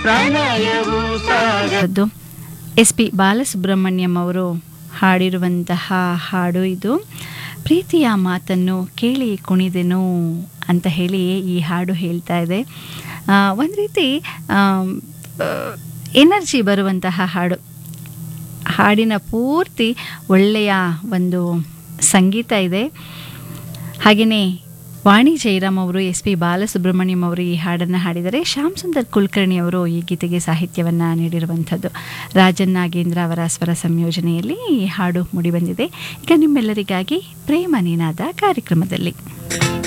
ಪ್ರಣಯವು ಸಾಗ ಅದು S P Balasubrahmanyam ಅವರು ಹಾಡಿರುವಂತಹ ಹಾಡು ಇದು ಪ್ರೀತಿಯ ಮಾತನ್ನು ಕೇಳಿ ಕುಣಿದೆನು ಅಂತ ಹೇಳಿ ಈ ಹಾಡು ಹೇಳ್ತಾ ಇದೆ ಒಂದು ರೀತಿ ಎನರ್ಜಿ ಬರುವಂತಹ ಹಾಡು ಹಾಡಿನ ಪೂರ್ತಿ ಒಳ್ಳೆಯ ಒಂದು ಸಂಗೀತ ಇದೆ ಹಾಗೆಯೇ ವಾಣಿ ಜಯರಾಮ್ ಅವರು ಎಸ್ ಪಿ ಬಾಲಸುಬ್ರಹ್ಮಣ್ಯಂ ಅವರು ಈ ಹಾಡನ್ನು ಹಾಡಿದರೆ ಶ್ಯಾಮ್ ಸುಂದರ್ ಕುಲಕರ್ಣಿ ಅವರು ಈ ಗೀತೆಗೆ ಸಾಹಿತ್ಯವನ್ನು ನೀಡಿರುವಂಥದ್ದು ರಾಜನ್ ನಾಗೇಂದ್ರ ಅವರ ಸ್ವರ ಸಂಯೋಜನೆಯಲ್ಲಿ ಈ ಹಾಡು ಮೂಡಿಬಂದಿದೆ ಈಗ ನಿಮ್ಮೆಲ್ಲರಿಗಾಗಿ ಪ್ರೇಮ ನಿನಾದ ಕಾರ್ಯಕ್ರಮದಲ್ಲಿ